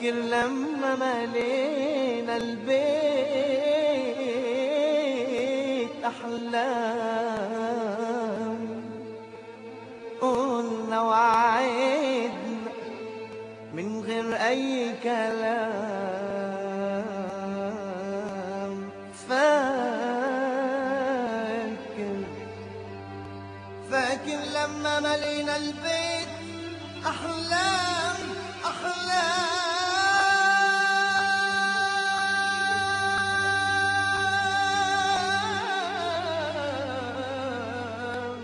فاكر لما ملينا البيت أحلام قلنا وعدنا من غير أي كلام فاكر فاكر لما ملينا البيت أحلام أحلام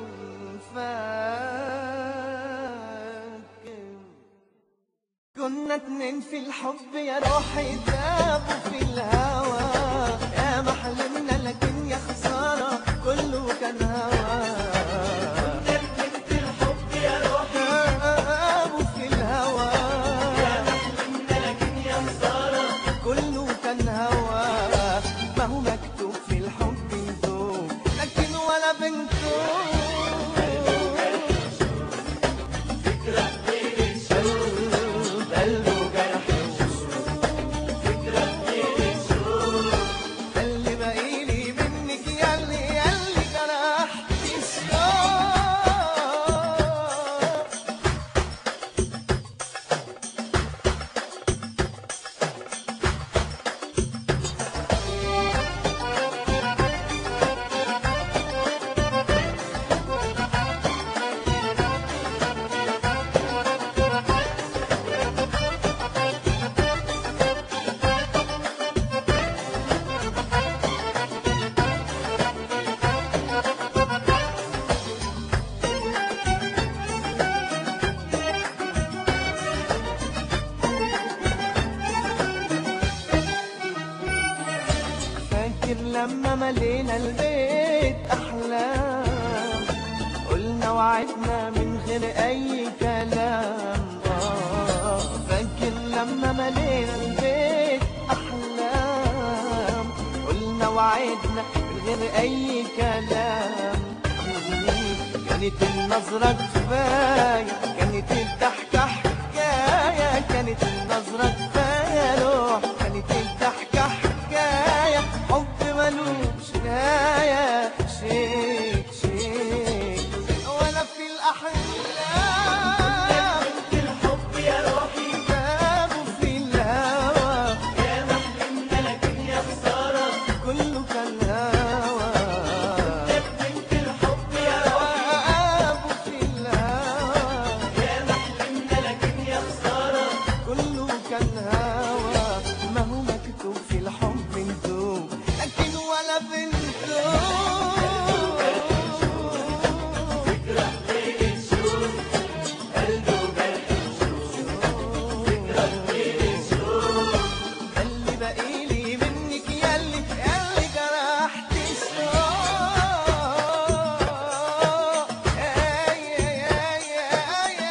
فاكر كنا اتنين في الحب يا روحي تابوا في الهوى يا ما حلمنا لكن يا خسارة كله كان هوى كنا اتنين في الحب يا روحي تابوا في الهوى يا ما حلمنا لكن يا خسارة كله كان هوى ما هو مكتوب في الحب يدوم لكن ولا بنتوب قلبه جرح ده اللي باقيلي منك ياللي ياللي جرحت الشوق فاكر لما ملينا البيت أحلام قلنا وعدنا من غير أي كلام آه فاكر لما ملينا البيت أحلام قلنا وعدنا من غير أي كلام كانت النظرة كفاية كانت الضحكة حكاية كانت النظرة كفاية روح كانت الضحكة حكاية حب ملوش نهاية شيك شيك ولا في الأحلام في الحب يا روحي تابوا في الهوى يا محلمنا لكن يا خسارة كله كان هوى في الحب يا روحي في الهوى يا محلمنا لكن يا خسارة كله كان هوى ما هو مكتوب في الحب ندوب لكن ولا اللي باقيلي منك ياللي ياللي جرحت الشوق اي اي اي اي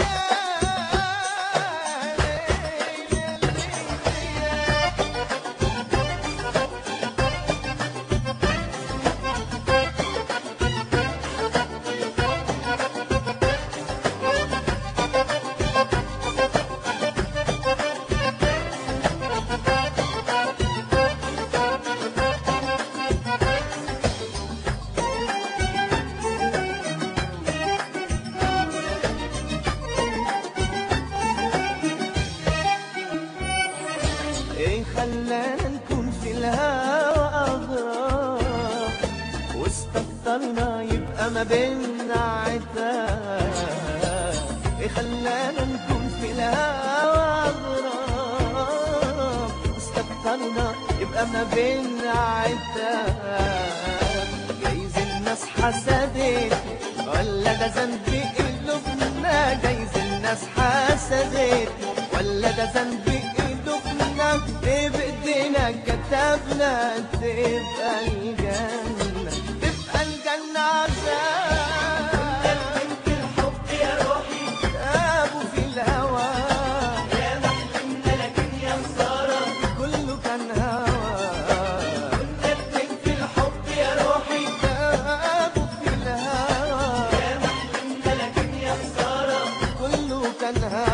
ايه خلانا نكون في الهوى اغراب واستكترنا يبقى ما بينا عتاب ايه خلانا نكون في الهوى اغراب واستكترنا يبقى ما بينا عتاب جايز الناس حسدت ولا ده ذنبي قلوبنا جايز الناس حسدت ولا ده ذنبي قلوبنا ايه بايدينا كتبنا تبقى الجنة تبقى الجنة عذاب الحب يا روحي ابو في الهوى يا محلمنا لكن يا خسارة كله كان هوى في الحب يا روحي ابو في الهوى يا محلمنا لكن يا خسارة كله كان هوى